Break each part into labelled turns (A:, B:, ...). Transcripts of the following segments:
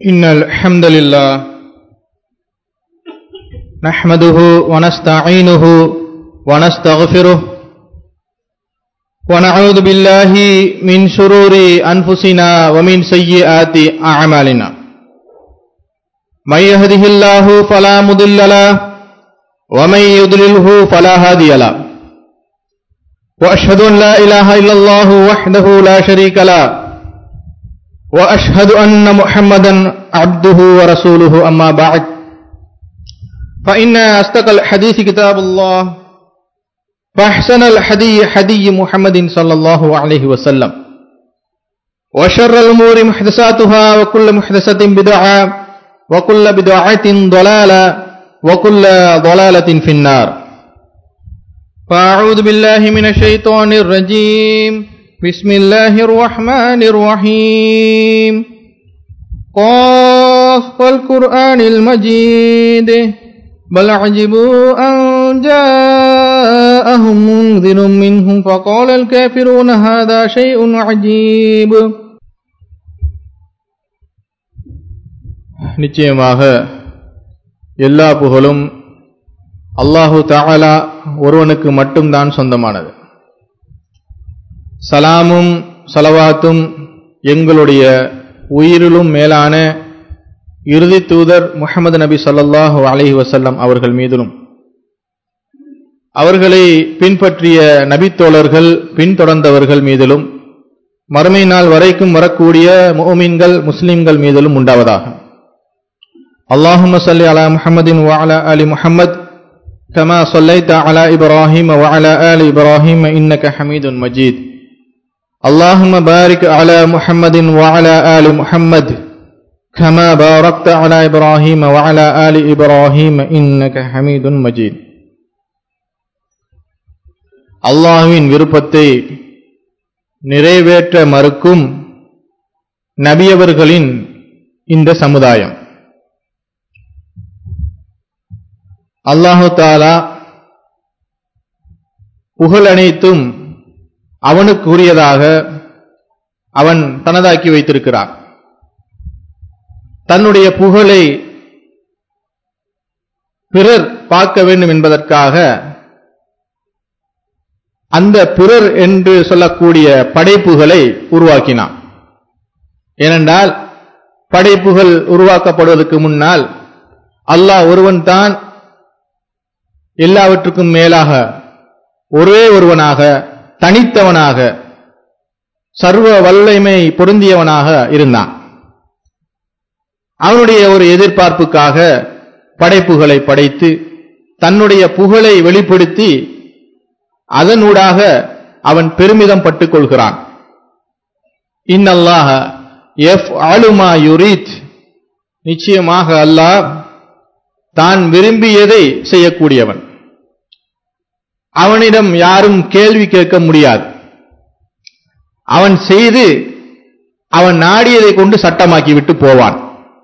A: إن الحمد لله نحمده ونستعينه ونستغفره ونعوذ بالله من شرور أنفسنا ومن سيئات أعمالنا من يهده الله فلا مضل له ومن يضلله فلا هادي له وأشهد أن لا إله إلا الله وحده لا شريك له واشهد ان محمدا عبده ورسوله اما بعد فان اصدق الحديث كتاب الله فاحسن الحدي حدي محمد صلى الله عليه وسلم وشر الامور محدثاتها وكل محدثه بدعه وكل بدعه ضلاله وكل ضلاله في النار فاعوذ بالله من الشيطان الرجيم بسم الله الرحمن الرحيم قاف والقرآن المجيد بل عجبوا أن جاءهم منذر منهم فقال الكافرون هذا شيء عجيب நிச்சயமாக எல்லா புகழும் அல்லாஹு தாலா ஒருவனுக்கு மட்டும்தான் சொந்தமானது சலாமும் சலவாத்தும் எங்களுடைய உயிரிலும் மேலான இறுதி தூதர் முகமது நபி சொல்லாஹு அலஹி வசல்லம் அவர்கள் மீதிலும் அவர்களை பின்பற்றிய நபித்தோழர்கள் பின்தொடர்ந்தவர்கள் மீதிலும் மறுமை நாள் வரைக்கும் வரக்கூடிய மோமீன்கள் முஸ்லிம்கள் மீதிலும் உண்டாவதாக அல்லாஹும் சல்லி அலா முஹம்மதின் வாலா அலி முஹம்மத் كما صليت على إبراهيم وعلى آل إبراهيم إنك حميد مجيد اللهم بارك على محمد وعلى آل محمد كما باركت على إبراهيم وعلى آل إبراهيم إنك حميد مجيد அல்லாஹுவின் விருப்பத்தை நிறைவேற்ற மறுக்கும் நபியவர்களின் இந்த சமுதாயம் அல்லாஹு தாலா புகழ் அனைத்தும் அவனுக்குரியதாக அவன் தனதாக்கி வைத்திருக்கிறான் தன்னுடைய புகழை பிறர் பார்க்க வேண்டும் என்பதற்காக அந்த பிறர் என்று சொல்லக்கூடிய படைப்புகளை உருவாக்கினான் ஏனென்றால் படைப்புகள் உருவாக்கப்படுவதற்கு முன்னால் அல்லாஹ் ஒருவன் தான் எல்லாவற்றுக்கும் மேலாக ஒரே ஒருவனாக தனித்தவனாக சர்வ வல்லமை பொருந்தியவனாக இருந்தான் அவனுடைய ஒரு எதிர்பார்ப்புக்காக படைப்புகளை படைத்து தன்னுடைய புகழை வெளிப்படுத்தி அதனூடாக அவன் பெருமிதம் பட்டுக் கொள்கிறான் இன்னல்லாக எஃப் ஆளுமா யுரீத் நிச்சயமாக அல்லாஹ் தான் விரும்பியதை செய்யக்கூடியவன் அவனிடம் யாரும் கேள்வி கேட்க முடியாது அவன் செய்து அவன் நாடியதை கொண்டு சட்டமாக்கி விட்டு போவான்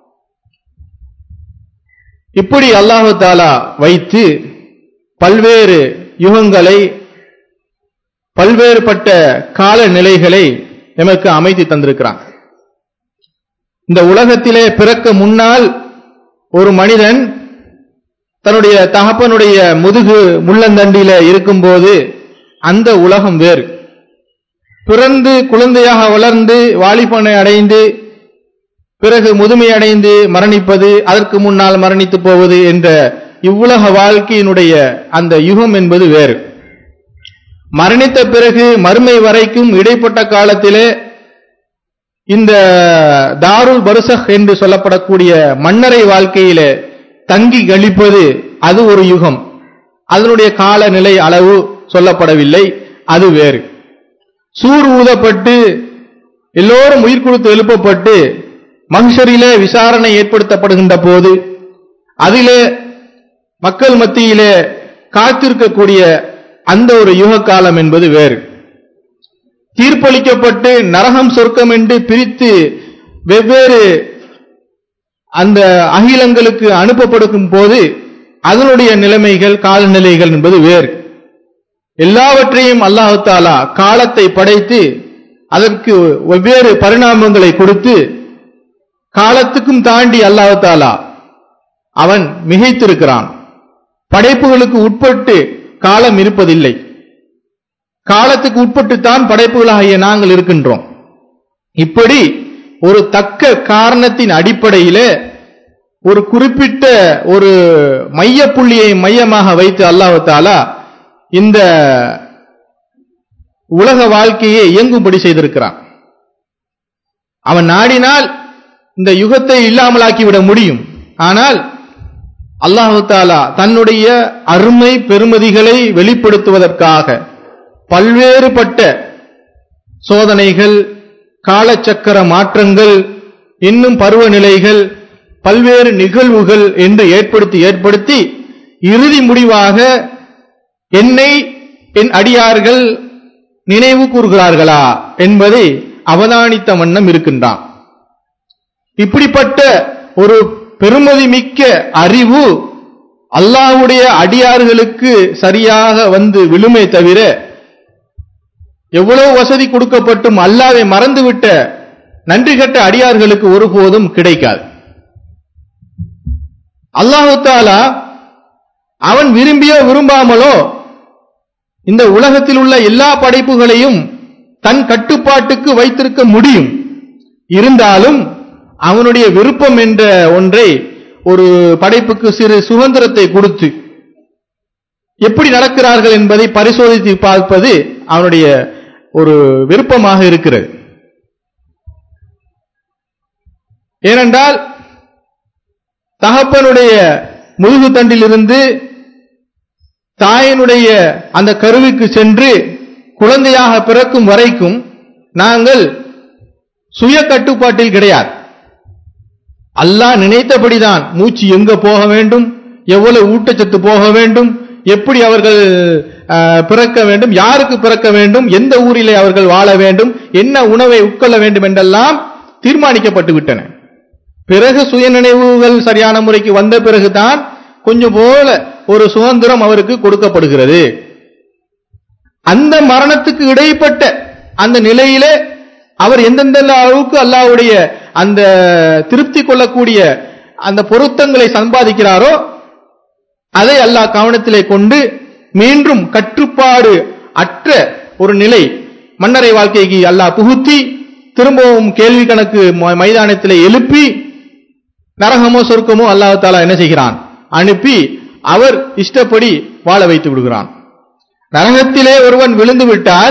A: இப்படி அல்லாஹு தாலா வைத்து பல்வேறு யுகங்களை பல்வேறுபட்ட கால நிலைகளை எமக்கு அமைத்து தந்திருக்கிறான் இந்த உலகத்திலே பிறக்க முன்னால் ஒரு மனிதன் தன்னுடைய தகப்பனுடைய முதுகு முள்ளந்தண்டியில இருக்கும்போது அந்த உலகம் வேறு பிறந்து குழந்தையாக வளர்ந்து வாலிபனை அடைந்து பிறகு முதுமை அடைந்து மரணிப்பது அதற்கு முன்னால் மரணித்து போவது என்ற இவ்வுலக வாழ்க்கையினுடைய அந்த யுகம் என்பது வேறு மரணித்த பிறகு மறுமை வரைக்கும் இடைப்பட்ட காலத்திலே இந்த தாருல் பருசக் என்று சொல்லப்படக்கூடிய மன்னரை வாழ்க்கையிலே தங்கி கழிப்பது அது ஒரு யுகம் அதனுடைய காலநிலை அளவு சொல்லப்படவில்லை அது வேறு சூர் ஊதப்பட்டு எல்லோரும் உயிர் கொடுத்து எழுப்பப்பட்டு மகிஷரிலே விசாரணை ஏற்படுத்தப்படுகின்ற போது அதிலே மக்கள் மத்தியிலே காத்திருக்கக்கூடிய அந்த ஒரு யுக காலம் என்பது வேறு தீர்ப்பளிக்கப்பட்டு நரகம் சொர்க்கம் என்று பிரித்து வெவ்வேறு அந்த அகிலங்களுக்கு அனுப்பப்படும் போது அதனுடைய நிலைமைகள் காலநிலைகள் என்பது வேறு எல்லாவற்றையும் அல்லாஹு தாலா காலத்தை படைத்து அதற்கு வெவ்வேறு பரிணாமங்களை கொடுத்து காலத்துக்கும் தாண்டி அல்லாஹ் தாலா அவன் மிகைத்திருக்கிறான் படைப்புகளுக்கு உட்பட்டு காலம் இருப்பதில்லை காலத்துக்கு உட்பட்டுத்தான் படைப்புகளாகிய நாங்கள் இருக்கின்றோம் இப்படி ஒரு தக்க காரணத்தின் அடிப்படையிலே ஒரு குறிப்பிட்ட ஒரு மைய புள்ளியை மையமாக வைத்து அல்லாஹ் தாலா இந்த உலக வாழ்க்கையை இயங்கும்படி செய்திருக்கிறான் அவன் நாடினால் இந்த யுகத்தை இல்லாமலாக்கிவிட முடியும் ஆனால் அல்லாஹு தாலா தன்னுடைய அருமை பெருமதிகளை வெளிப்படுத்துவதற்காக பல்வேறுபட்ட சோதனைகள் காலச்சக்கர மாற்றங்கள் இன்னும் பருவநிலைகள் பல்வேறு நிகழ்வுகள் என்று ஏற்படுத்தி ஏற்படுத்தி இறுதி முடிவாக என்னை என் அடியார்கள் நினைவு கூறுகிறார்களா என்பதை அவதானித்த வண்ணம் இருக்கின்றான் இப்படிப்பட்ட ஒரு பெருமதி மிக்க அறிவு அல்லாஹ்வுடைய அடியார்களுக்கு சரியாக வந்து விழுமே தவிர எவ்வளவு வசதி கொடுக்கப்பட்டும் அல்லாவை மறந்துவிட்ட நன்றி கட்ட அடியார்களுக்கு ஒருபோதும் கிடைக்காது அல்லாஹு தாலா அவன் விரும்பியோ விரும்பாமலோ இந்த உலகத்தில் உள்ள எல்லா படைப்புகளையும் தன் கட்டுப்பாட்டுக்கு வைத்திருக்க முடியும் இருந்தாலும் அவனுடைய விருப்பம் என்ற ஒன்றை ஒரு படைப்புக்கு சிறு சுதந்திரத்தை கொடுத்து எப்படி நடக்கிறார்கள் என்பதை பரிசோதித்து பார்ப்பது அவனுடைய ஒரு விருப்பமாக இருக்கிறது ஏனென்றால் தகப்பனுடைய முதுகு தண்டிலிருந்து தாயினுடைய அந்த கருவிக்கு சென்று குழந்தையாக பிறக்கும் வரைக்கும் நாங்கள் சுய கட்டுப்பாட்டில் கிடையாது அல்லாஹ் நினைத்தபடிதான் மூச்சு எங்க போக வேண்டும் எவ்வளவு ஊட்டச்சத்து போக வேண்டும் எப்படி அவர்கள் அஹ், பிறக்க வேண்டும் யாருக்கு பிறக்க வேண்டும் எந்த ஊரிலே அவர்கள் வாழ வேண்டும் என்ன உணவை உட்கொள்ள வேண்டும் என்றெல்லாம் தீர்மானிக்கப்பட்டு விட்டன பிறகு சுயநினைவுகள் சரியான முறைக்கு வந்த பிறகுதான் கொஞ்சம் போல ஒரு சுதந்திரம் அவருக்கு கொடுக்கப்படுகிறது அந்த மரணத்துக்கு இடைப்பட்ட அந்த நிலையிலே அவர் எந்தெந்த அளவுக்கு அல்லாஹ்வுடைய அந்த திருப்தி கொள்ளக்கூடிய அந்த பொருத்தங்களை சம்பாதிக்கிறாரோ அதை அல்லாஹ் கவனத்திலே கொண்டு மீண்டும் கட்டுப்பாடு அற்ற ஒரு நிலை மன்னரை வாழ்க்கைக்கு அல்லாஹ் புகுத்தி திரும்பவும் கேள்வி கணக்கு ம- மைதானத்திலே எழுப்பி நரகமோ சொர்க்கமோ அல்லாஹ் தாலா என்ன செய்கிறான் அனுப்பி அவர் இஷ்டப்படி வாழ வைத்து விடுகிறான் நரகத்திலே ஒருவன் விழுந்து விட்டால்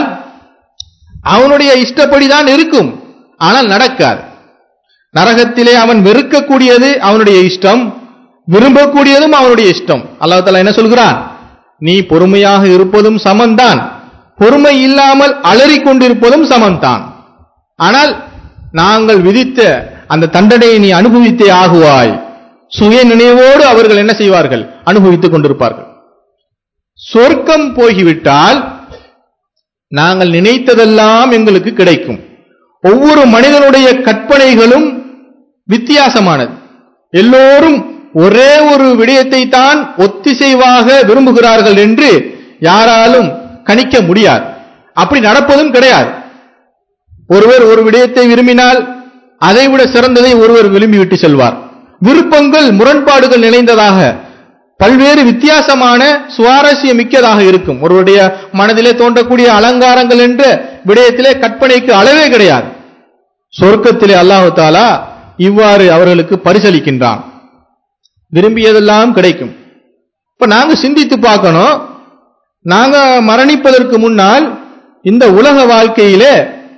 A: அவனுடைய இஷ்டப்படிதான் இருக்கும் ஆனால் நடக்காது நரகத்திலே அவன் வெறுக்கக்கூடியது அவனுடைய இஷ்டம் விரும்பக்கூடியதும் அவனுடைய இஷ்டம் அல்லாஹ் தாலா என்ன சொல்கிறான் நீ பொறுமையாக இருப்பதும் சமன்தான் பொறுமை இல்லாமல் அலறிக் கொண்டிருப்பதும் சமன்தான் ஆனால் நாங்கள் விதித்த அந்த தண்டனையை நீ அனுபவித்தே ஆகுவாய் சுய நினைவோடு அவர்கள் என்ன செய்வார்கள் அனுபவித்துக் கொண்டிருப்பார்கள் சொர்க்கம் போய்விட்டால் நாங்கள் நினைத்ததெல்லாம் எங்களுக்கு கிடைக்கும் ஒவ்வொரு மனிதனுடைய கற்பனைகளும் வித்தியாசமானது எல்லோரும் ஒரே ஒரு விடயத்தை தான் ஒத்திசைவாக விரும்புகிறார்கள் என்று யாராலும் கணிக்க முடியாது அப்படி நடப்பதும் கிடையாது ஒருவர் ஒரு விடயத்தை விரும்பினால் அதைவிட சிறந்ததை ஒருவர் விரும்பிவிட்டு செல்வார் விருப்பங்கள் முரண்பாடுகள் நிறைந்ததாக பல்வேறு வித்தியாசமான சுவாரஸ்யம் மிக்கதாக இருக்கும் ஒருவருடைய மனதிலே தோன்றக்கூடிய அலங்காரங்கள் என்ற விடயத்திலே கற்பனைக்கு அளவே கிடையாது சொர்க்கத்திலே அல்லாஹு தாலா இவ்வாறு அவர்களுக்கு பரிசளிக்கின்றான் விரும்பியதெல்லாம் கிடைக்கும் இப்ப நாங்க சிந்தித்து பார்க்கணும் நாங்க மரணிப்பதற்கு முன்னால் இந்த உலக வாழ்க்கையிலே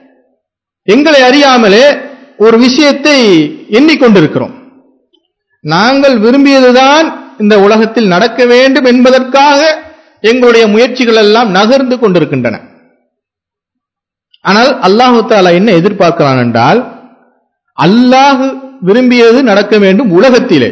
A: எங்களை அறியாமலே ஒரு விஷயத்தை எண்ணிக்கொண்டிருக்கிறோம் நாங்கள் விரும்பியதுதான் இந்த உலகத்தில் நடக்க வேண்டும் என்பதற்காக எங்களுடைய முயற்சிகள் எல்லாம் நகர்ந்து கொண்டிருக்கின்றன ஆனால் அல்லாஹு தாலா என்ன எதிர்பார்க்கிறான் என்றால் அல்லாஹ் விரும்பியது நடக்க வேண்டும் உலகத்திலே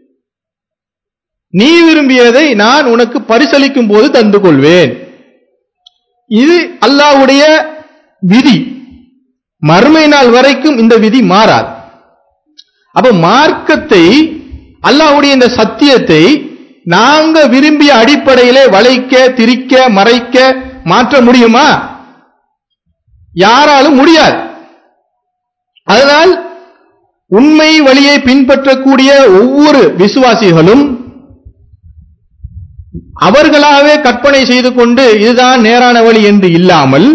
A: நீ விரும்பியதை நான் உனக்கு பரிசளிக்கும் போது தந்து கொள்வேன் இது அல்லாஹ்வுடைய விதி மறுமை நாள் வரைக்கும் இந்த விதி மாறாது அப்ப மார்க்கத்தை அல்லாஹ்வுடைய இந்த சத்தியத்தை நாங்க விரும்பிய அடிப்படையிலே வளைக்க திரிக்க மறைக்க மாற்ற முடியுமா யாராலும் முடியாது அதனால் உண்மை வழியை பின்பற்றக்கூடிய ஒவ்வொரு விசுவாசிகளும் அவர்களாகவே கற்பனை செய்து கொண்டு இதுதான் நேரான வழி என்று இல்லாமல்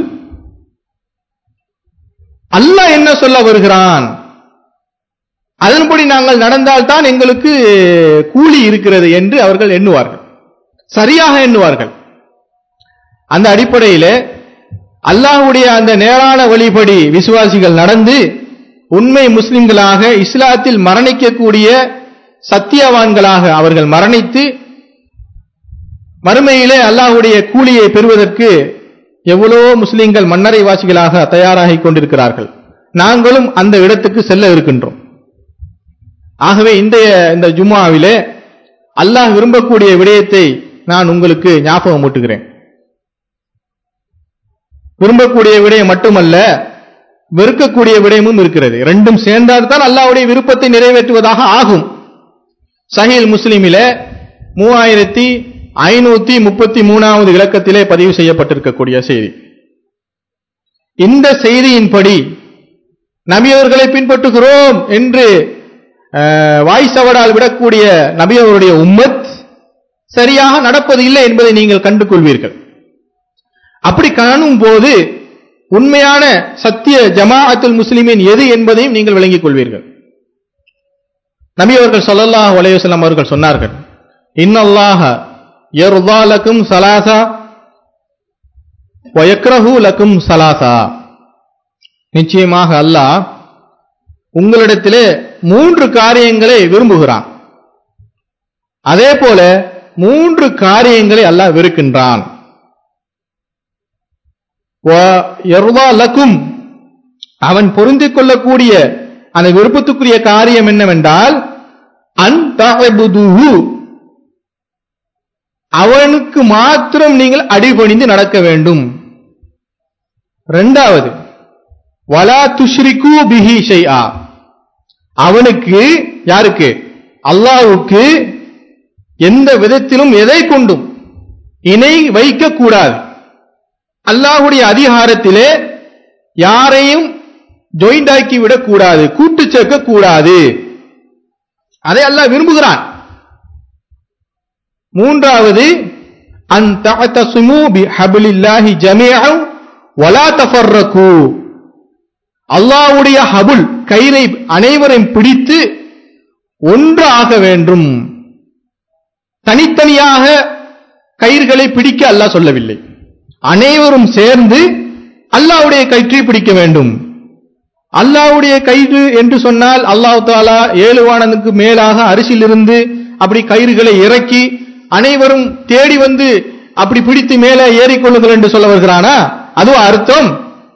A: அல்லாஹ் என்ன சொல்ல வருகிறான் அதன்படி நாங்கள் நடந்தால்தான் எங்களுக்கு கூலி இருக்கிறது என்று அவர்கள் எண்ணுவார்கள் சரியாக எண்ணுவார்கள் அந்த அடிப்படையில் அல்லாஹ்வுடைய அந்த நேரான வழிபடி விசுவாசிகள் நடந்து உண்மை முஸ்லிம்களாக இஸ்லாத்தில் மரணிக்கக்கூடிய சத்தியவான்களாக அவர்கள் மரணித்து மறுமையிலே அல்லாஹ்வுடைய கூலியை பெறுவதற்கு எவ்வளவோ முஸ்லிம்கள் மன்னரை வாசிகளாக தயாராகிக் கொண்டிருக்கிறார்கள் நாங்களும் அந்த இடத்துக்கு செல்ல இருக்கின்றோம் ஆகவே இன்றைய இந்த ஜும்மாவிலே அல்லாஹ் விரும்பக்கூடிய விடயத்தை நான் உங்களுக்கு ஞாபகம் ஊட்டுகிறேன் விரும்பக்கூடிய விடயம் மட்டுமல்ல வெறுக்கக்கூடிய விடயமும் இருக்கிறது ரெண்டும் சேர்ந்தால்தான் அல்லாஹ்வுடைய விருப்பத்தை நிறைவேற்றுவதாக ஆகும் சஹீல் முஸ்லிமிலே மூவாயிரத்தி ஐநூத்தி முப்பத்தி மூணாவது இலக்கத்திலே பதிவு செய்யப்பட்டிருக்கக்கூடிய செய்தி இந்த செய்தியின்படி நபியவர்களை பின்பற்றுகிறோம் என்று அஹ், வாய் சவடால் விடக்கூடிய நபியவருடைய உம்மத் சரியாக நடப்பது இல்லை என்பதை நீங்கள் கண்டு கொள்வீர்கள் அப்படி காணும் போது உண்மையான சத்திய ஜமாஅத்துல் முஸ்லிமின் எது என்பதையும் நீங்கள் விளங்கிக் கொள்வீர்கள் நபி அவர்கள் ஸல்லல்லாஹு அலைஹி வஸல்லம் அவர்கள் சொன்னார்கள் இன்னல்லாஹ யர்தா லக்கும் சலாசா வயக்ரஹு லக்கும் சலாசா நிச்சயமாக அல்லாஹ் உங்களிடத்திலே மூன்று காரியங்களை விரும்புகிறான் அதே போல மூன்று காரியங்களை அல்லாஹ் வெறுக்கின்றான் யர்தா லக்கும் அவன் பொருந்திக் கொள்ளக்கூடிய அந்த விருப்பத்துக்குரிய காரியம் என்னவென்றால் அன்தஅபுதுஹு அவனுக்கு மாத்திரம் நீங்கள் அடிபணிந்து நடக்க வேண்டும் இரண்டாவது வலா துஷ்ரிகு பிஹி ஷைஆ அவனுக்கு யாருக்கு அல்லாஹ்வுக்கு எந்த விதத்திலும் எதை கொண்டும் இணை வைக்க கூடாது அல்லாஹ்வுடைய அதிகாரத்திலே யாரையும் ஜாயிண்ட் ஆக்கி விடக்கூடாது கூட்டு சேர்க்க கூடாது அதை அல்லாஹ் விரும்புகிறான் மூன்றாவது அன் தஅதசுமு பிஹபிலில்லாஹி ஜமீஅன் வலா தஃபர்ரகு அல்லாஹ்வுடைய ஹபுல் கயிறை அனைவரையும் பிடித்து ஒன்று ஆக வேண்டும் தனித்தனியாக கயிறுகளை பிடிக்க அல்லாஹ் சொல்லவில்லை அனைவரும் சேர்ந்து அல்லாஹ்வுடைய கயிற்றை பிடிக்க வேண்டும் அல்லாஹ்வுடைய கயிறு என்று சொன்னால் அல்லாஹ் தாலா ஏழு வானனுக்கு மேலாக அரிசியிலிருந்து அப்படி கயிறுகளை இறக்கி அனைவரும் தேடி வந்து அப்படி பிடித்து மேலே ஏறிக்கொள்ளுங்கள் என்று சொல்ல வருகிறானா அதுவும் அர்த்தம்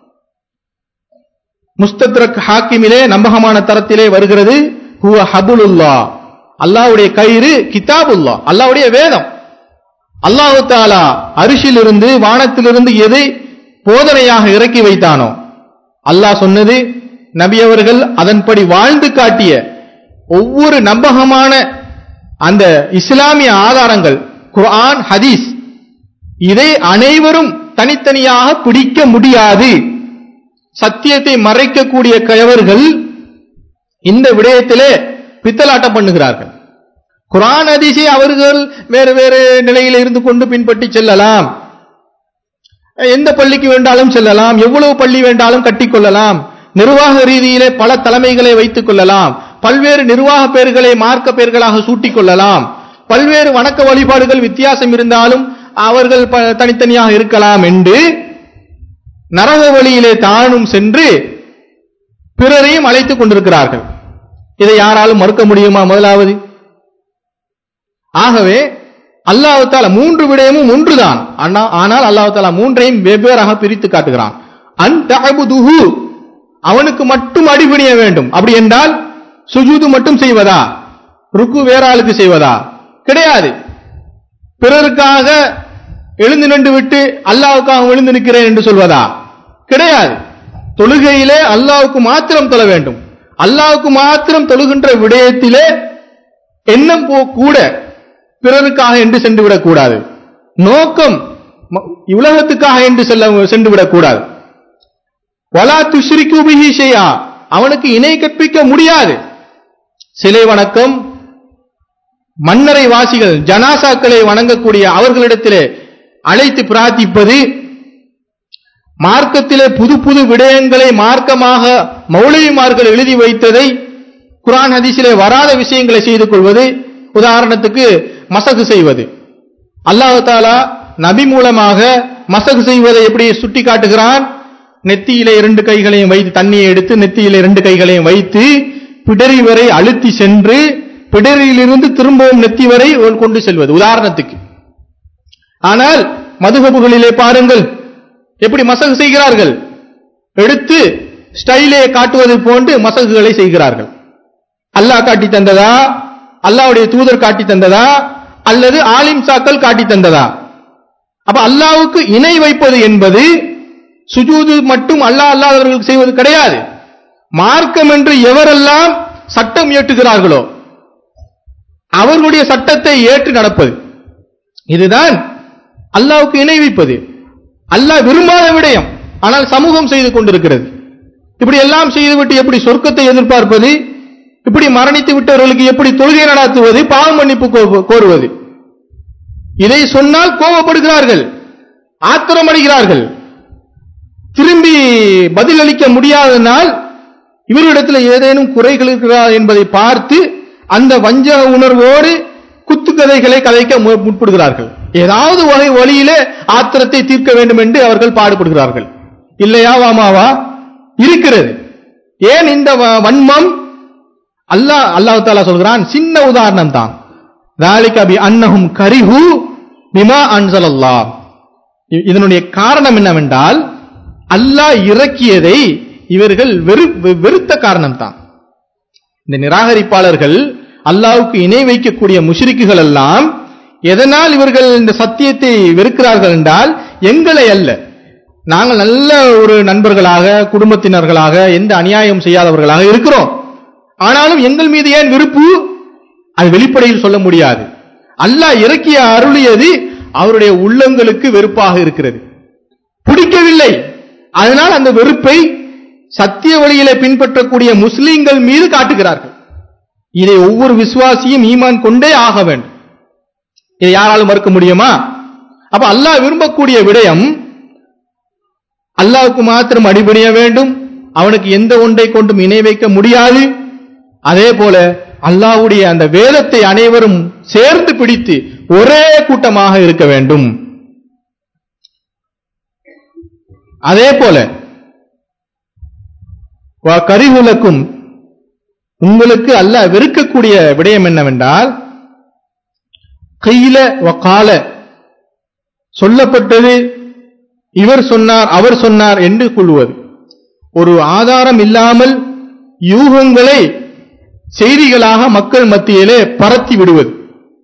A: முஸ்தத்ரக் ஹாக்கிமிலே நம்பகமான தரத்திலே வருகிறது ஹுவ ஹபுலுல்லா அல்லாஹ்வுடைய கயிறு கிதாபுல்லா அல்லாஹ்வுடைய வேதம் அல்லாஹு தாலா அரிசியிலிருந்து வானத்திலிருந்து எதை போதனையாக இறக்கி வைத்தானோ அல்லாஹ் சொன்னது நபி அவர்கள் அதன்படி வாழ்ந்து காட்டிய ஒவ்வொரு நம்பகமான அந்த இஸ்லாமிய ஆதாரங்கள் குர்ஆன் ஹதீஸ் இதை அனைவரும் தனித்தனியாக பிடிக்க முடியாது சத்தியத்தை மறைக்கக்கூடிய கயவர்கள் இந்த விடயத்திலே பித்தலாட்டம் பண்ணுகிறார்கள் குர்ஆன் ஹதீஸை அவர்கள் வேறு வேறு நிலையில் இருந்து கொண்டு பின்பற்றி செல்லலாம் எந்த பள்ளிக்கு வேண்டாலும் செல்லலாம் எவ்வளவு பள்ளி வேண்டாலும் கட்டிக்கொள்ளலாம் நிர்வாக ரீதியிலே பல தலைமைகளை வைத்துக் கொள்ளலாம் பல்வேறு நிர்வாக பெயர்களை மார்க்க பெயர்களாக சூட்டிக் கொள்ளலாம் பல்வேறு வணக்க வழிபாடுகள் வித்தியாசம் இருந்தாலும் அவர்கள் ப- தனித்தனியாக இருக்கலாம் என்று நரக வழியிலே தானும் சென்று பிறரையும் அழைத்துக் கொண்டிருக்கிறார்கள் இதை யாராலும் மறுக்க முடியுமா முதலாவது ஆகவே அல்லாஹ் தாலா மூன்று விடயமும் ஒன்றுதான் ஆனா- ஆனால் அல்லாஹ் தாலா மூன்றையும் வெவ்வேறாக பிரித்து காட்டுகிறான் அன் தஅபுதுஹு அவனுக்கு மட்டும் அடிபணிய வேண்டும் அப்படி என்றால் சுஜூது மட்டும் செய்வதா ருக்கு வேற ஆளுக்கு செய்வதா கிடையாது பிறருக்காக எழுந்து நின்று விட்டு அல்லாவுக்காக எழுந்து நிற்கிறேன் என்று சொல்வதா கிடையாது தொழுகையிலே அல்லாவுக்கு மாத்திரம் தொழ வேண்டும் அல்லாவுக்கு மாத்திரம் தொழுகின்ற விடயத்திலே எண்ணம் போ கூட பிறருக்காக என்று சென்று விடக்கூடாது நோக்கம் ம- உலகத்துக்காக என்று செல்ல சென்று விடக்கூடாது வலா துஷ்ரிக்கு பிஹி ஷைஆ அவனுக்கு இணை கற்பிக்க முடியாது சிலை வணக்கம் மன்னரை வாசிகள் ஜனாசாக்களை வணங்கக்கூடிய அவர்களிடத்திலே அழைத்து பிரார்த்திப்பது மார்க்கத்திலே புது புது விடயங்களை மார்க்கமாக மௌலவிமார்கள் எழுதி வைத்ததை குரான் ஹதீஸிலே வராத விஷயங்களை செய்து கொள்வது உதாரணத்துக்கு மசகு செய்வது அல்லாஹ் தாலா நபி மூலமாக மசகு செய்வதை எப்படி சுட்டி காட்டுகிறான் நெத்தியிலே இரண்டு கைகளையும் வைத்து தண்ணியை எடுத்து நெத்தியிலே இரண்டு கைகளையும் வைத்து பிடரி வரை அழுத்தி சென்று பிடரியிலிருந்து திரும்பவும் நெத்தி வரை கொண்டு செல்வது உதாரணத்துக்கு ஆனால் மதுகபுகளிலே பாருங்கள் எப்படி மசகு செய்கிறார்கள் எடுத்து ஸ்டைலே காட்டுவது போன்று மசகுகளை செய்கிறார்கள் அல்லாஹ் காட்டி தந்ததா அல்லாஹ்வுடைய தூதர் காட்டி தந்ததா அல்லது ஆலிம் சாக்கள் காட்டி தந்ததா அப்ப அல்லாஹ்வுக்கு இணை வைப்பது என்பது சுஜூது மட்டும் அல்லாஹ் அல்லாதவர்களுக்கு செய்வது கிடையாது மார்க்கம் என்று எவரெல்லாம் சட்டம் இயற்றுகிறார்களோ அவர்களுடைய சட்டத்தை ஏற்று நடப்பது இதுதான் அல்லாஹ்வுக்கு இணை வைப்பது அல்லாஹ் விரும்பாத விடயம் ஆனால் சமூகம் செய்து கொண்டிருக்கிறது இப்படி எல்லாம் செய்துவிட்டு எப்படி சொர்க்கத்தை எதிர்பார்ப்பது இப்படி மரணித்து விட்டவர்களுக்கு எப்படி தொழுகை நடாத்துவது பாவ மன்னிப்பு கோ- கோருவது இதை சொன்னால் கோபப்படுகிறார்கள் ஆத்திரம் அடைகிறார்கள் திரும்பி பதிலளிக்க முடியாதனால் இவர்களிடத்தில் ஏதேனும் குறைகள் இருக்கிறதா என்பதை பார்த்து அந்த வஞ்சக உணர்வோடு குத்துக்கதைகளை கதைக்க மு- முற்படுகிறார்கள் ஏதாவது வகை வழியிலே ஆத்திரத்தை தீர்க்க வேண்டும் என்று அவர்கள் பாடுபடுகிறார்கள் இல்லையா வாமாவா இருக்கிறது ஏன் இந்த வ- வன்மம் அல்லாஹ் அல்லாஹ் தாலா சொல்கிறான் சின்ன உதாரணம் தான் ذَلِكَ بِأَنَّهُمْ كَرِهُوا بِمَا أَنزَلَ اللَّهُ இ- இதனுடைய காரணம் என்னவென்றால் அல்லாஹ் இறக்கியதை இவர்கள் வெறு வெ- வெறுத்த காரணம் தான் இந்த நிராகரிப்பாளர்கள் அல்லாஹ்வுக்கு இணை வைக்கக்கூடிய முஷ்ரிக்குகள் எல்லாம் எதனால் இவர்கள் இந்த சத்தியத்தை வெறுக்கிறார்கள் என்றால் எங்களை அல்ல நாங்கள் நல்ல ஒரு நண்பர்களாக குடும்பத்தினர்களாக எந்த அநியாயம் செய்யாதவர்களாக இருக்கிறோம் ஆனாலும் எங்கள் மீது ஏன் விருப்பு அது வெளிப்படையில் சொல்ல முடியாது அல்லாஹ் இறக்கிய அருளியது அவருடைய உள்ளங்களுக்கு வெறுப்பாக இருக்கிறது பிடிக்கவில்லை அதனால் அந்த வெறுப்பை சத்திய வழியிலே பின்பற்றக்கூடிய முஸ்லிம்கள் மீது காட்டுகிறார்கள் இதை ஒவ்வொரு விசுவாசியும் ஈமான் கொண்டே ஆக வேண்டும் இதை யாராலும் மறுக்க முடியுமா அப்ப அல்லாஹ் விரும்பக்கூடிய விடயம் அல்லாஹ்வுக்கு மாத்திரம் அடிபணிய வேண்டும் அவனுக்கு எந்த ஒன்றை கொண்டும் இணை வைக்க முடியாது அதே போல அல்லாஹ்வுடைய அந்த வேதத்தை அனைவரும் சேர்ந்து பிடித்து ஒரே கூட்டமாக இருக்க வேண்டும் அதே போல கரிகுலக்கும் உங்களுக்கு அல்லாஹ் வெறுக்கக்கூடிய விடயம் என்னவென்றால் கையில கால சொல்லப்பட்டது இவர் சொன்னார் அவர் சொன்னார் என்று கொள்வது ஒரு ஆதாரம் இல்லாமல் யூகங்களை செய்திகளாக மக்கள் மத்தியிலே பரத்தி விடுவது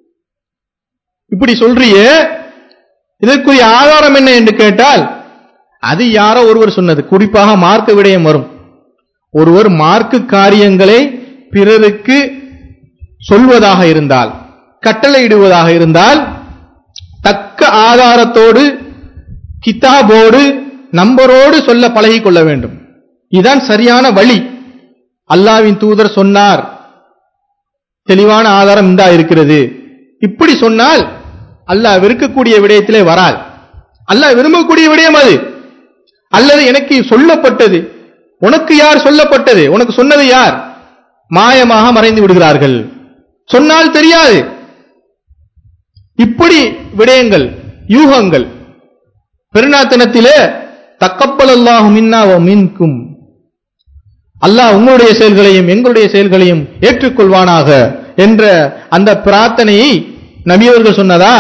A: இப்படி சொல்றியே இதற்குரிய ஆதாரம் என்ன என்று கேட்டால் அது யாரோ ஒருவர் சொன்னது குறிப்பாக மார்க்க விடயம் வரும் ஒருவர் மார்க்க காரியங்களை பிறருக்கு சொல்வதாக இருந்தால் கட்டளையிடுவதாக இருந்தால் தக்க ஆதாரத்தோடு கிதாபோடு நம்பரோடு சொல்ல பழகிக் கொள்ள வேண்டும் இதுதான் சரியான வழி அல்லாவின் தூதர் சொன்னார் தெளிவான ஆதாரம் இந்தா இருக்கிறது இப்படி சொன்னால் அல்லாஹ் வெறுக்கக்கூடிய விடயத்திலே வராது அல்லாஹ் விரும்பக்கூடிய விடயம் அது அல்லது எனக்கு சொல்லப்பட்டது உனக்கு யார் சொல்லப்பட்டது உனக்கு சொன்னது யார் மாயமாக மறைந்து விடுகிறார்கள் சொன்னால் தெரியாது இப்படி விடயங்கள் யூகங்கள் பெருநாத்தனத்திலே தக்கப்பல் அல்லாஹு மின்னா மின்கும் அல்லாஹ் உங்களுடைய செயல்களையும் எங்களுடைய செயல்களையும் ஏற்றுக்கொள்வானாக என்ற அந்த பிரார்த்தனையை நபியவர்கள் சொன்னதா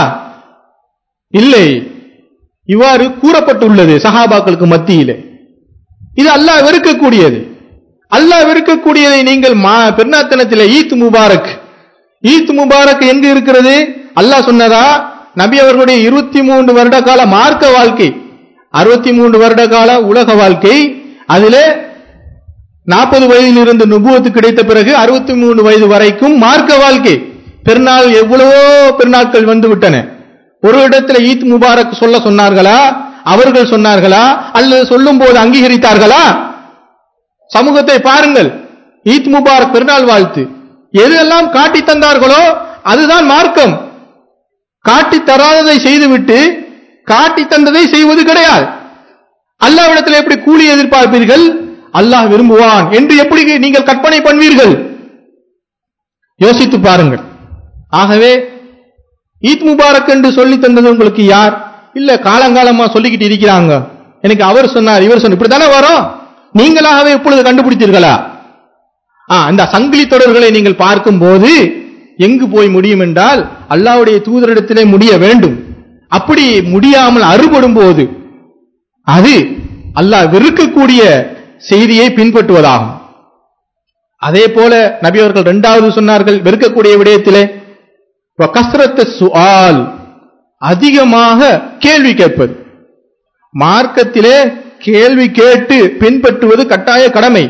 A: இல்லை இவ்வாறு கூறப்பட்டுள்ளது சஹாபாக்களுக்கு மத்தியிலே இது அல்லாஹ் வெறுக்கக்கூடியது அல்லாஹ் வெறுக்கக்கூடியதை நீங்கள் மா- பெருநாத்தனத்திலே ஈத் முபாரக் ஈத் முபாரக் எங்கு இருக்கிறது அல்லாஹ் சொன்னதா நபி அவர்களுடைய இருபத்தி மூன்று வருட கால மார்க்க வாழ்க்கை அறுபத்தி மூன்று வருட கால உலக வாழ்க்கை அதிலே நாற்பது வயதில் இருந்து நுபுவத்து கிடைத்த பிறகு அறுபத்தி மூணு வயது வரைக்கும் மார்க்க வாழ்க்கை பெருநாள் எவ்வளவோ பெருநாட்கள் வந்து விட்டன ஒரு இடத்துல ஈத் முபாரக் சொல்ல சொன்னார்களா அவர்கள் சொன்னார்களா அல்லது சொல்லும் போது அங்கீகரித்தார்களா சமூகத்தை பாருங்கள் ஈத் முபாரக் பெருநாள் வாழ்த்து எதெல்லாம் காட்டி தந்தார்களோ அதுதான் மார்க்கம் காட்டி தராததை செய்துவிட்டு காட்டி தந்ததை செய்வது கிடையாது அல்லாவிடத்தில் எப்படி கூலி எதிர்பார்ப்பீர்கள் அல்லாஹ் விரும்புவான் என்று எப்படி நீங்கள் கற்பனை பண்ணுவீர்கள் யோசித்து பாருங்கள் ஆகவே ஈத் முபாரக் என்று சொல்லி தந்தது உங்களுக்கு யார் இல்ல காலங்காலமா சொல்லிக்கிட்டு இருக்கிறாங்க எனக்கு அவர் சொன்னார் இவர் சொன்னார் இப்படித்தானே வரும் நீங்களாகவே இப்பொழுது கண்டுபிடித்தீர்களா ஆ, அந்த சங்கிலி தொடர்களை நீங்கள் பார்க்கும்போது எங்கு போய் முடியும் என்றால் அல்லாஹ்வுடைய தூதரிடத்திலே முடிய வேண்டும் அப்படி முடியாமல் அறுபடும் போது அது அல்லாஹ் வெறுக்கக்கூடிய செய்தியை பின்பற்றுவதாகும் அதே போல நபி அவர்கள் இரண்டாவது சொன்னார்கள் வெறுக்கக்கூடிய விடயத்திலே கஸ்ரத்த சுஆல் அதிகமாக கேள்வி கேட்பது மார்க்கத்திலே கேள்வி கேட்டு பின்பற்றுவது கட்டாய கடமை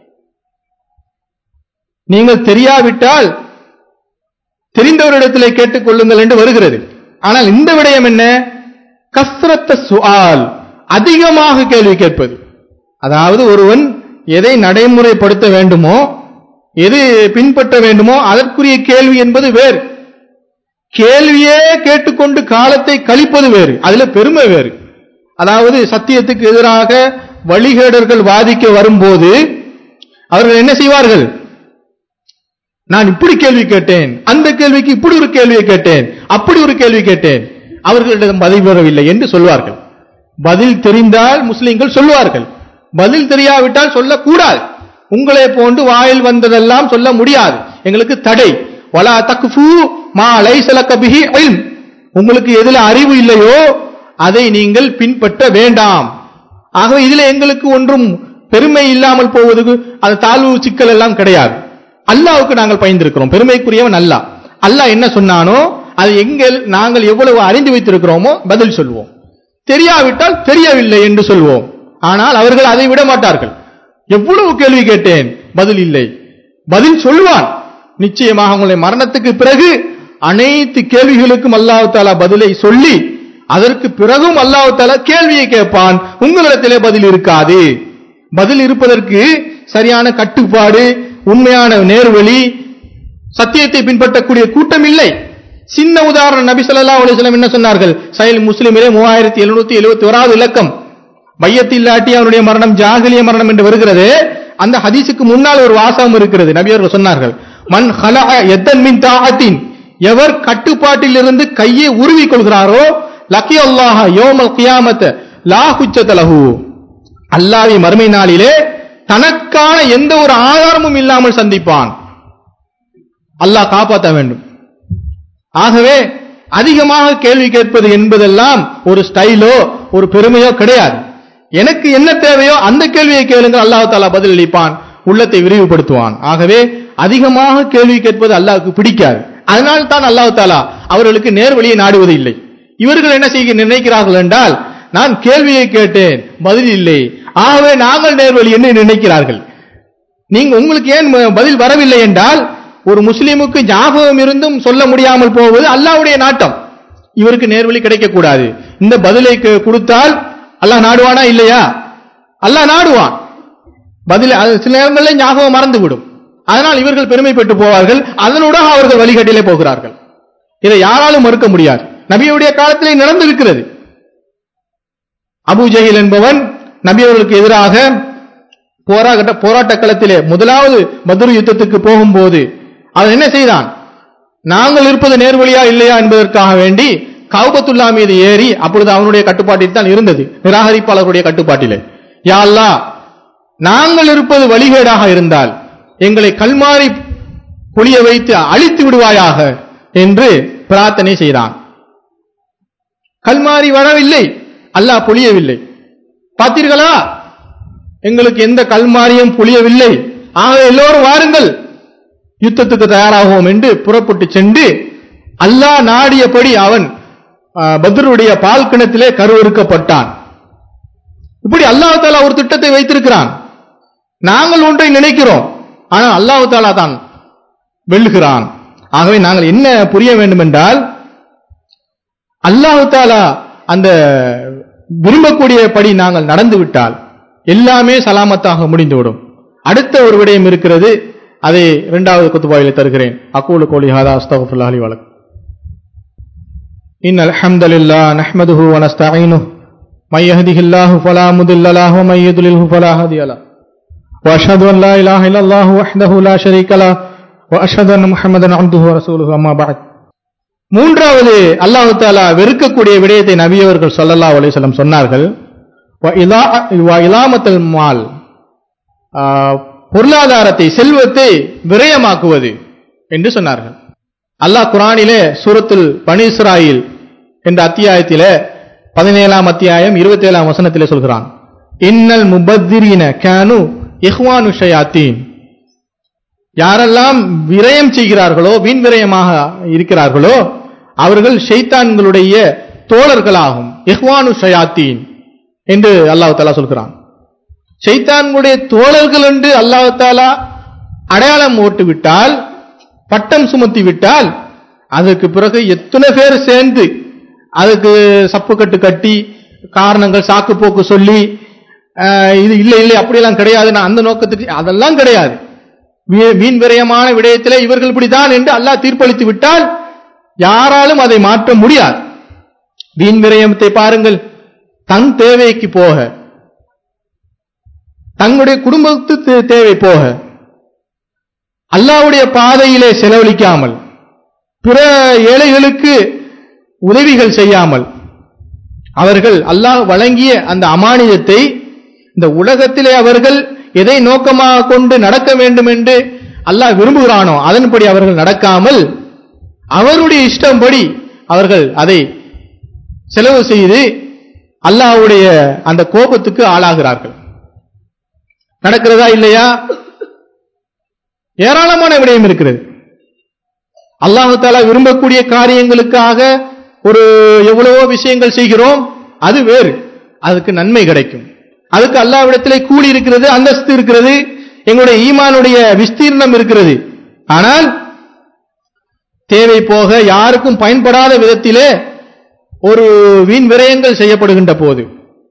A: நீங்கள் தெரியாவிட்டால் தெரிந்தவரிடத்திலே கேட்டுக் கொள்ளுங்கள் என்று வருகிறது ஆனால் இந்த விடயம் என்ன கஸ்ரத்த சுஆல் அதிகமாக கேள்வி கேட்பது அதாவது ஒருவன் எதை நடைமுறைப்படுத்த வேண்டுமோ எது பின்பற்ற வேண்டுமோ அதற்குரிய கேள்வி என்பது வேறு கேள்வியே கேட்டுக்கொண்டு காலத்தை கழிப்பது வேறு அதுல பெருமை வேறு அதாவது சத்தியத்துக்கு எதிராக வழிகேடர்கள் வாதிக்க வரும்போது அவர்கள் என்ன செய்வார்கள் நான் இப்படி கேள்வி கேட்டேன் அந்த கேள்விக்கு இப்படி ஒரு கேள்வியை கேட்டேன் அப்படி ஒரு கேள்வி கேட்டேன் அவர்களிடம் பதில் பெறவில்லை என்று சொல்வார்கள் பதில் தெரிந்தால் முஸ்லிம்கள் சொல்வார்கள் பதில் தெரியாவிட்டால் சொல்லக்கூடாது உங்களை போன்று வாயில் வந்ததெல்லாம் சொல்ல முடியாது எங்களுக்கு தடை வலா தக்ஃபு மா லைஸ லக்க பிஹி இல்ம் உங்களுக்கு எதுல அறிவு இல்லையோ அதை நீங்கள் பின்பற்ற வேண்டாம் ஆகவே இதுல எங்களுக்கு ஒன்றும் பெருமை இல்லாமல் போவதுக்கு அது தாழ்வு சிக்கல் எல்லாம் கிடையாது அல்லாவுக்கு நாங்கள் பயந்திருக்கிறோம் பெருமைக்குரியவன் அல்லாஹ் அல்லாஹ் என்ன சொன்னானோ அது எங்கள் நாங்கள் எவ்வளவு அறிந்து வைத்திருக்கிறோமோ பதில் சொல்வோம் தெரியாவிட்டால் தெரியவில்லை என்று சொல்வோம் ஆனால் அவர்கள் அதை விட மாட்டார்கள் எவ்வளவு கேள்வி கேட்டேன் பதில் இல்லை பதில் சொல்வான் நிச்சயமாக உங்களை மரணத்துக்கு பிறகு அனைத்து கேள்விகளுக்கும் அல்லாஹ் தாலா பதிலை சொல்லி அதற்கு பிறகும் அல்லாஹ் தாலா கேள்வியை கேட்பான் உங்களிடத்திலே பதில் இருக்காது பதில் இருப்பதற்கு சரியான கட்டுப்பாடு உண்மையான நேர்வழி சத்தியத்தை பின்பற்றக்கூடிய கூட்டம் இல்லை சின்ன உதாரணம் நபி ஸல்லல்லாஹு அலைஹி வஸல்லம் என்ன சொன்னார்கள் சஹீல் முஸ்லிமிலே மூவாயிரத்தி எழுநூத்தி எழுபத்தி ஓராவது இலக்கம் பையத்தில்லாட்டி அவனுடைய மரணம் ஜாகிலிய மரணம் என்று வருகிறது அந்த ஹதீஸுக்கு முன்னால் ஒரு வாசகம் இருக்கிறது நபி அவர்கள் சொன்னார்கள் மன் ஹலஅ எத்தன் மின் தாஅத்தின் எவர் கட்டுப்பாட்டில் இருந்து கையை உருவி கொள்கிறாரோ லக்கி அல்லாஹ யோமல் கியாமத்த லா ஹுஜ்ஜத லஹு அல்லாஹ்வை மறுமை நாளிலே தனக்கான எந்த ஒரு ஆதாரமும் இல்லாமல் சந்திப்பான் அல்லாஹ் காப்பாற்ற வேண்டும் ஆகவே அதிகமாக கேள்வி கேட்பது என்பதெல்லாம் ஒரு ஸ்டைலோ ஒரு பெருமையோ கிடையாது எனக்கு என்ன தேவையோ அந்த கேள்வியை கேளுங்கள் அல்லாஹ் தாலா பதில் அளிப்பான் உள்ளத்தை விரிவுபடுத்துவான் ஆகவே அதிகமாக கேள்வி கேட்பது அல்லாஹ்வுக்கு பிடிக்காது அதனால் தான் அல்லாஹ் தாலா அவர்களுக்கு நேர்வழியை நாடுவது இல்லை இவர்கள் என்ன செய்ய நினைக்கிறார்கள் என்றால் நான் கேள்வியை கேட்டேன் பதில் இல்லை ஆகவே நாங்கள் நேர்வழி என்று நினைக்கிறார்கள் நீங்க உங்களுக்கு ஏன் ம- பதில் வரவில்லை என்றால் ஒரு முஸ்லிமுக்கு ஞாபகம் இருந்தும் சொல்ல முடியாமல் போவது அல்லாஹ்வுடைய நாட்டம் இவருக்கு நேர்வழி கிடைக்கக்கூடாது இந்த பதிலை கு- கொடுத்தால் அல்லாஹ் நாடுவானா இல்லையா அல்லாஹ் நாடுவான் பதில் அது சில நேரங்களில் ஞாபகம் மறந்துவிடும் அதனால் இவர்கள் பெருமை பெற்று போவார்கள் அதனூடாக அவர்கள் வழிகாட்டிலே போகிறார்கள் இதை யாராலும் மறுக்க முடியாது நபியுடைய காலத்திலே நடந்திருக்கிறது அபூ ஜஹில் என்பவன் நபி அவர்களுக்கு எதிராக போராட்ட போராட்ட களத்திலே முதலாவது பத்ரு யுத்தத்துக்கு போகும்போது அவன் என்ன செய்தான் நாங்கள் இருப்பது நேர்வழியா இல்லையா என்பதற்காக வேண்டி கௌபத்துல்லா மீது ஏறி அப்பொழுது அவனுடைய கட்டுப்பாட்டில் தான் இருந்தது நிராகரிப்பாளர்களுடைய கட்டுப்பாட்டிலே யா அல்லாஹ் நாங்கள் இருப்பது வழிகேடாக இருந்தால் எங்களை கல்மாரி புளிய வைத்து அழித்து விடுவாயாக என்று பிரார்த்தனை செய்தான் கல்மாரி வரவில்லை அல்லாஹ் பொழியவில்லை பார்த்தீர்களா எங்களுக்கு எந்த கல்மாரியும் பொழியவில்லை ஆக எல்லோரும் வாருங்கள் யுத்தத்துக்கு தயாராகுவோம் என்று புறப்பட்டு சென்று அல்லாஹ் நாடியபடி அவன் ஆ, பத்ருடைய பால் கிணத்திலே கருவறுக்கப்பட்டான் இப்படி அல்லாஹ் தாலா ஒரு திட்டத்தை வைத்திருக்கிறான் நாங்கள் ஒன்றை நினைக்கிறோம் ஆனால் அல்லாஹ் தாலா தான் வெல்லுகிறான் ஆகவே நாங்கள் என்ன புரிய வேண்டும் என்றால் அல்லாஹு தாலா அந்த விரும்பக்கூடியபடி நாங்கள் நடந்து விட்டால் எல்லாமே சலாமத்தாக முடிந்துவிடும் அடுத்த ஒரு விடயம் இருக்கிறது அதை இரண்டாவது குத்துபாயிலே தருகிறேன் அக்கூலு கோலி ஹாதா அஸ்தகுல்லாஹி வலக் إن الحمد لله نحمده ونستعينه من يهده الله فلا مضل له ومن يضلله فلا هادي له وأشهد أن لا إله إلا الله وحده لا شريك له وأشهد أن محمدا عبده ورسوله أما بعد மூன்றாவது அல்லாஹு தாலா வெறுக்கக்கூடிய விடயத்தை நபியவர்கள் ஸல்லல்லாஹு அலைஹி வஸல்லம் சொன்னார்கள் வ இலா- வ இலாமத்தல் மால் ஆ, பொருளாதாரத்தை செல்வத்தை விரயமாக்குவது என்று சொன்னார்கள் அல்லாஹ் குரானிலே சூரத்துல் பனி இஸ்ராயில் என்ற அத்தியாயத்திலே பதினேழாம் அத்தியாயம் இருபத்தி ஏழாம் வசனத்திலே சொல்கிறான் இன்னல் முபத்திரீன கேனு இஹ்வானு ஷயாத்தீன் யாரெல்லாம் விரயம் செய்கிறார்களோ வீண் விரயமாக இருக்கிறார்களோ அவர்கள் ஷைத்தான்களுடைய தோழர்களாகும் இஹ்வானு ஷயாத்தீன் என்று அல்லாஹ் தாலா சொல்கிறான் ஷைத்தான்களுடைய தோழர்கள் என்று அல்லாஹ் தாலா அடையாளம் ஓட்டு விட்டால் பட்டம் சுமத்தி விட்டால் அதற்கு பிறகு எத்தனை பேர் சேர்ந்து அதுக்கு சப்புக்கட்டு கட்டி காரணங்கள் சாக்கு போக்கு சொல்லி ஆஹ், இது இல்லை இல்லை அப்படியெல்லாம் கிடையாது நான் அந்த நோக்கத்துக்கு அதெல்லாம் கிடையாது வீ- வீண் விரயமான விடயத்திலே இவர்கள் இப்படிதான் என்று அல்லாஹ் தீர்ப்பளித்து விட்டால் யாராலும் அதை மாற்ற முடியாது வீண் விரயத்தை பாருங்கள் தன் தேவைக்கு போக தங்களுடைய குடும்பத்து தே- தேவை போக அல்லாஹ்வுடைய பாதையிலே செலவழிக்காமல் பிற ஏழைகளுக்கு உதவிகள் செய்யாமல் அவர்கள் அல்லாஹ் வழங்கிய அந்த அமானிதத்தை இந்த உலகத்திலே அவர்கள் எதை நோக்கமாக கொண்டு நடக்க வேண்டும் என்று அல்லாஹ் விரும்புகிறானோ அதன்படி அவர்கள் நடக்காமல் அவருடைய இஷ்டம்படி அவர்கள் அதை செலவு செய்து அல்லாஹ்வுடைய அந்த கோபத்துக்கு ஆளாகிறார்கள் நடக்கிறதா இல்லையா ஏராளமான விடயம் இருக்கிறது அல்லாஹு தாலா விரும்பக்கூடிய காரியங்களுக்காக ஒரு எவ்வளவோ விஷயங்கள் செய்கிறோம் அது வேறு அதுக்கு நன்மை கிடைக்கும் அதுக்கு அல்லாவிடத்திலே கூலி இருக்கிறது அந்தஸ்து இருக்கிறது எங்களுடைய ஈமானுடைய விஸ்தீர்ணம் இருக்கிறது ஆனால் தேவை போக யாருக்கும் பயன்படாத விதத்திலே ஒரு வீண் விரயங்கள் செய்யப்படுகின்ற போது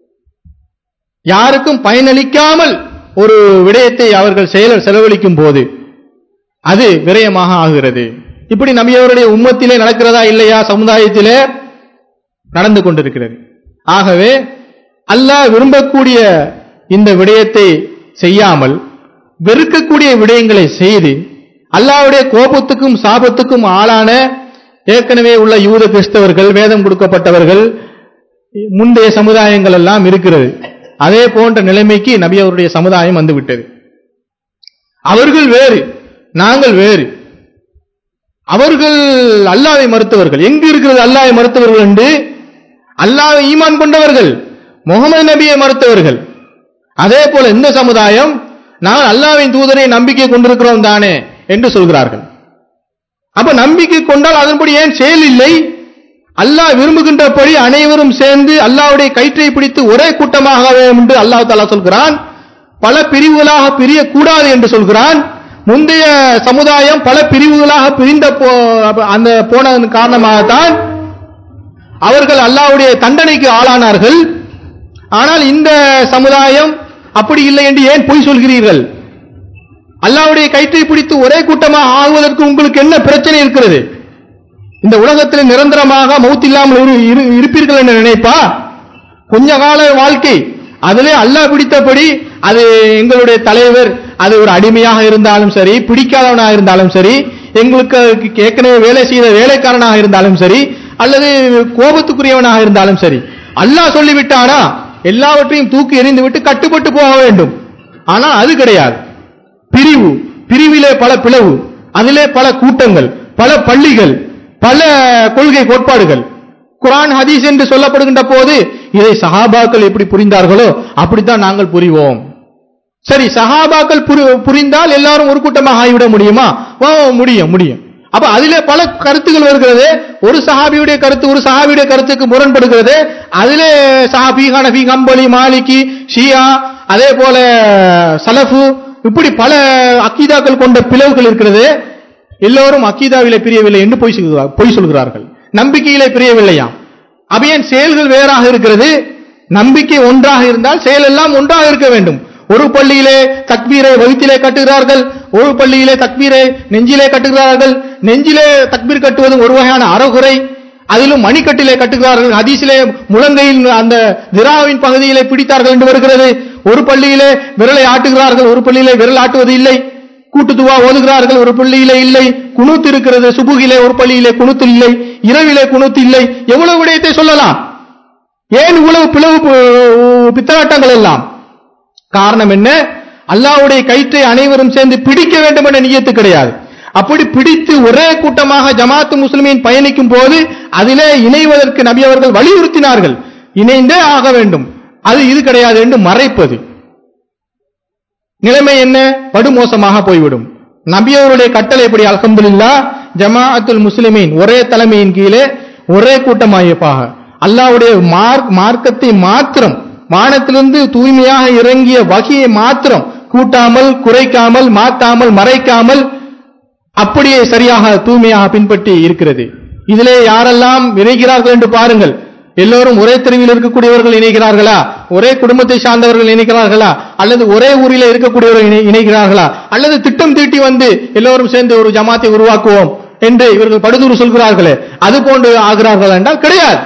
A: யாருக்கும் பயனளிக்காமல் ஒரு விடயத்தை அவர்கள் செயல செலவழிக்கும் போது அது விரயமாக ஆகிறது இப்படி நபியவருடைய உம்மத்திலே நடக்கிறதா இல்லையா சமுதாயத்திலே நடந்து கொண்டிருக்கிறது ஆகவே அல்லாஹ் விரும்பக்கூடிய இந்த விடயத்தை செய்யாமல் வெறுக்கக்கூடிய விடயங்களை செய்து அல்லாஹ்வுடைய கோபத்துக்கும் சாபத்துக்கும் ஆளான ஏற்கனவே உள்ள யூத கிறிஸ்தவர்கள் வேதம் கொடுக்கப்பட்டவர்கள் முந்தைய சமுதாயங்கள் எல்லாம் இருக்கிறது அதே போன்ற நிலைமைக்கு நபி அவருடைய சமுதாயம் வந்துவிட்டது அவர்கள் வேறு நாங்கள் வேறு அவர்கள் அல்லாவை மறுத்தவர்கள் எங்கு இருக்கிறது அல்லாவை மறுத்தவர்கள் என்று அல்லாவை ஈமான் கொண்டவர்கள் முகமது நபியை மறுத்தவர்கள் அதே போல இந்த சமுதாயம் நான் அல்லாவின் தூதரை நம்பிக்கை கொண்டிருக்கிறோம் தானே என்று சொல்கிறார்கள் அப்ப நம்பிக்கை கொண்டால் அதன்படி ஏன் செயல் இல்லை அல்லாஹ் விரும்புகின்றபடி அனைவரும் சேர்ந்து அல்லாஹ்வுடைய கயிற்றை பிடித்து ஒரே கூட்டமாக வேண்டும் என்று அல்லாஹ் தாலா சொல்கிறான் பல பிரிவுகளாக பிரியக்கூடாது என்று சொல்கிறான் முந்தைய சமுதாயம் பல பிரிவுகளாக பிரிந்த போ- அந்த போனதன் காரணமாகத்தான் அவர்கள் அல்லாஹ்வுடைய தண்டனைக்கு ஆளானார்கள் ஆனால் இந்த சமுதாயம் அப்படி இல்லை என்று ஏன் பொய் சொல்கிறீர்கள் அல்லாஹ்வுடைய கயிற்றை பிடித்து ஒரே கூட்டமாக ஆகுவதற்கு உங்களுக்கு என்ன பிரச்சனை இருக்கிறது இந்த உலகத்தில் நிரந்தரமாக மௌத் இல்லாமல் இரு- இரு- இருப்பீர்கள் என்று நினைப்பா கொஞ்ச கால வாழ்க்கை அதிலே அல்லாஹ் பிடித்தபடி அது எங்களுடைய தலைவர் அது ஒரு அடிமையாக இருந்தாலும் சரி பிடிக்காதவனாக இருந்தாலும் சரி எங்களுக்கு ஏற்கனவே வேலை செய்த வேலைக்காரனாக இருந்தாலும் சரி அல்லது கோபத்துக்குரியவனாக இருந்தாலும் சரி அல்லாஹ் சொல்லிவிட்டானா எல்லாவற்றையும் தூக்கி எறிந்து விட்டு கட்டுப்பட்டு போக வேண்டும் ஆனால் அது கிடையாது பிரிவு பிரிவிலே பல பிளவு அதிலே பல கூட்டங்கள் பல பள்ளிகள் பல கொள்கை கோட்பாடுகள் குர்ஆன் ஹதீஸ் என்று சொல்லப்படுகின்ற போது இதை சஹாபாக்கள் எப்படி புரிந்தார்களோ அப்படித்தான் நாங்கள் புரிவோம் சரி சஹாபாக்கள் புரி- புரிந்தால் எல்லாரும் ஒரு கூட்டமாக ஆகிவிட முடியுமா ஓ முடியும் முடியும் அப்ப அதிலே பல கருத்துகள் வருகிறது ஒரு சஹாபியுடைய கருத்து ஒரு சஹாபியுடைய கருத்துக்கு முரண்படுகிறது அதிலே சஹாபி ஹனஃபி கம்பளி மாலிகி ஷியா அதே போல சலஃபு இப்படி பல அக்கீதாக்கள் கொண்ட பிளவுகள் இருக்கிறது எல்லோரும் அக்கீதாவிலே பிரியவில்லை என்று பொய் சொல்கிறார் பொய் சொல்கிறார்கள் நம்பிக்கையிலே பிரியவில்லையாம் அப்ப ஏன் செயல்கள் வேறாக இருக்கிறது நம்பிக்கை ஒன்றாக இருந்தால் செயல் எல்லாம் ஒன்றாக இருக்க வேண்டும் ஒரு பள்ளியிலே தக்பீரை வகுத்திலே கட்டுகிறார்கள் ஒரு பள்ளியிலே தக்பீரை நெஞ்சிலே கட்டுகிறார்கள் நெஞ்சிலே தக்பீர் கட்டுவது ஒரு வகையான அறகுறை அதிலும் மணிக்கட்டிலே கட்டுகிறார்கள் ஹதீஸிலே முழங்கையில் அந்த திராவின் பகுதியிலே பிடித்தார்கள் என்று வருகிறது ஒரு பள்ளியிலே விரலை ஆட்டுகிறார்கள் ஒரு பள்ளியிலே விரல் ஆட்டுவது இல்லை கூட்டுத்துவா ஓதுகிறார்கள் ஒரு பள்ளியிலே இல்லை குணுத்து இருக்கிறது சுபுகிலே ஒரு பள்ளியிலே குணுத்து இல்லை இரவிலே குணுத்து இல்லை எவ்வளவு விடயத்தை சொல்லலாம் ஏன் இவ்வளவு பிளவு பு- பித்தலாட்டங்கள் எல்லாம் காரணம் என்ன அல்லாஹ்வுடைய கயிற்றை அனைவரும் சேர்ந்து பிடிக்க வேண்டும் என்ற நியத்து கிடையாது அப்படி பிடித்து ஒரே கூட்டமாக ஜமாத்து முஸ்லிமின் பயணிக்கும் போது அதிலே இணைவதற்கு நபி அவர்கள் வலியுறுத்தினார்கள் இணைந்தே ஆக வேண்டும் அது இது கிடையாது என்று மறைப்பது நிலைமை என்ன படுமோசமாக போய்விடும் நபி அவருடைய கட்டளை எப்படி அல்ஹம்துலில்லா ஜமாஅத்துல் முஸ்லிமீன் ஒரே தலைமையின் கீழே ஒரே கூட்டமாயப்பாக அல்லாஹ்வுடைய மார்க் மார்க்கத்தை மாத்திரம் வானத்திலிருந்து தூய்மையாக இறங்கிய வகையை மாத்திரம் கூட்டாமல் குறைக்காமல் மாத்தாமல் மறைக்காமல் அப்படியே சரியாக தூய்மையாக பின்பற்றி இருக்கிறது இதிலே யாரெல்லாம் இணைகிறார்கள் என்று பாருங்கள் எல்லோரும் ஒரே தெருவில் இருக்கக்கூடியவர்கள் இணைகிறார்களா ஒரே குடும்பத்தை சார்ந்தவர்கள் இணைகிறார்களா அல்லது ஒரே ஊரில் இருக்கக்கூடியவர்கள் இணை- இணைகிறார்களா அல்லது திட்டம் தீட்டி வந்து எல்லோரும் சேர்ந்து ஒரு ஜமாத்தை உருவாக்குவோம் என்று இவர்கள் படுதூறு சொல்கிறார்களே அது போன்று ஆகிறார்கள் என்றால் கிடையாது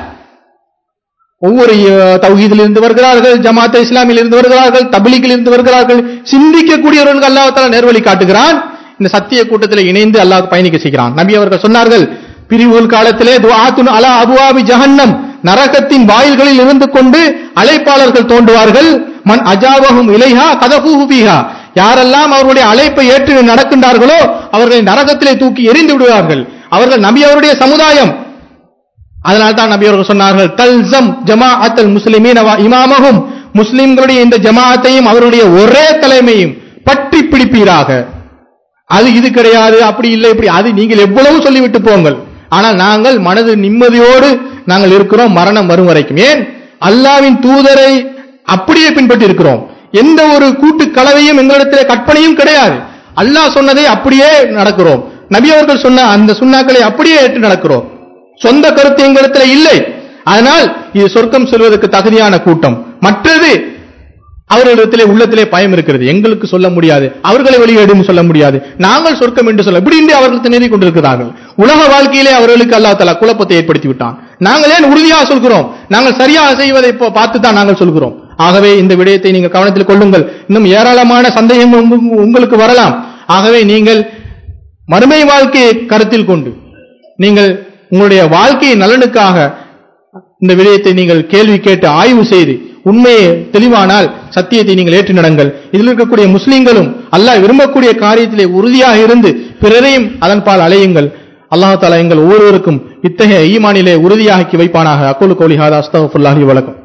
A: ஒவ்வொரு அஹ், தௌஹீதில் இருந்து வருகிறார்கள் ஜமாத் இஸ்லாமில் இருந்து வருகிறார்கள் தபிலிகில் இருந்து வருகிறார்கள் சிந்திக்கக்கூடியவர்களுக்கு அல்லாஹ் நேர்வழி காட்டுகிறான் இந்த சத்திய கூட்டத்தில் இணைந்து அல்லாஹ் பயணிக்க செய்கிறான் நபி அவர்கள் சொன்னார்கள் பிரிவுகள் காலத்திலே துஆத்துன் அலா அபுவாபி ஜஹன்னம் நரகத்தின் வாயில்களில் இருந்து கொண்டு அழைப்பாளர்கள் தோன்றுவார்கள் மன் அஜாவஹும் இலைஹா கதபூஹு ஃபீஹா யாரெல்லாம் அவருடைய அழைப்பை ஏற்று நடக்கின்றார்களோ அவர்களை நரகத்திலே தூக்கி எறிந்து விடுவார்கள் அவர்கள் நபி அவருடைய சமுதாயம் அதனால் தான் நபி அவர்கள் சொன்னார்கள் தல்சம் ஜமாஅத்தல் முஸ்லிமீன வ இமாமஹும் முஸ்லிம்களுடைய இந்த ஜமாஅத்தையும் அவருடைய ஒரே தலைமையும் பற்றி பிடிப்பீராக அது இது கிடையாது அப்படி இல்லை இப்படி அது நீங்கள் எவ்வளவு சொல்லிவிட்டு போங்கள் ஆனால் நாங்கள் மனது நிம்மதியோடு நாங்கள் இருக்கிறோம் மரணம் வரும் வரைக்கும் ஏன் அல்லாவின் தூதரை அப்படியே பின்பற்றி இருக்கிறோம் எந்த ஒரு கூட்டு கலவையும் எங்களிடத்திலே கற்பனையும் கிடையாது அல்லாஹ் சொன்னதை அப்படியே நடக்கிறோம் நபி அவர்கள் சொன்ன அந்த சுண்ணாக்களை அப்படியே ஏற்று நடக்கிறோம் சொந்த கருத்து எங்களிடத்தில் இல்லை அதனால் இது சொர்க்கம் செல்வதற்கு தகுதியான கூட்டம் மற்றது அவர்களிடத்திலே உள்ளத்திலே பயம் இருக்கிறது எங்களுக்கு சொல்ல முடியாது அவர்களை வெளியேடும் சொல்ல முடியாது நாங்கள் சொர்க்கம் என்று சொல்ல இப்படி இன்றி அவர்கள் திணறி கொண்டிருக்கிறார்கள் உலக வாழ்க்கையிலே அவர்களுக்கு அல்லாஹ் தலா குழப்பத்தை ஏற்படுத்தி விட்டான் நாங்கள் ஏன் உறுதியாக சொல்கிறோம் நாங்கள் சரியாக செய்வதை இப்போ பார்த்து தான் நாங்கள் சொல்கிறோம் ஆகவே இந்த விடயத்தை நீங்கள் கவனத்தில் கொள்ளுங்கள் இன்னும் ஏராளமான சந்தேகம் உங்க- உங்களுக்கு வரலாம் ஆகவே நீங்கள் மறுமை வாழ்க்கையை கருத்தில் கொண்டு நீங்கள் உங்களுடைய வாழ்க்கையின் நலனுக்காக இந்த விடயத்தை நீங்கள் கேள்வி கேட்டு ஆய்வு செய்து உண்மையை தெளிவானால் சத்தியத்தை நீங்கள் ஏற்று நடங்கள் இதில் இருக்கக்கூடிய முஸ்லிம்களும் அல்லாஹ் விரும்பக்கூடிய காரியத்திலே உறுதியாக இருந்து பிறரையும் அதன் பால் அலையுங்கள் அல்லாஹ் தாலா எங்கள் ஒவ்வொருவருக்கும் இத்தகைய ஈமானிலே உறுதியாக்கி வைப்பானாக அக்குலு கோலி ஹாதா அஸ்தகுல்லாஹி வழக்கம்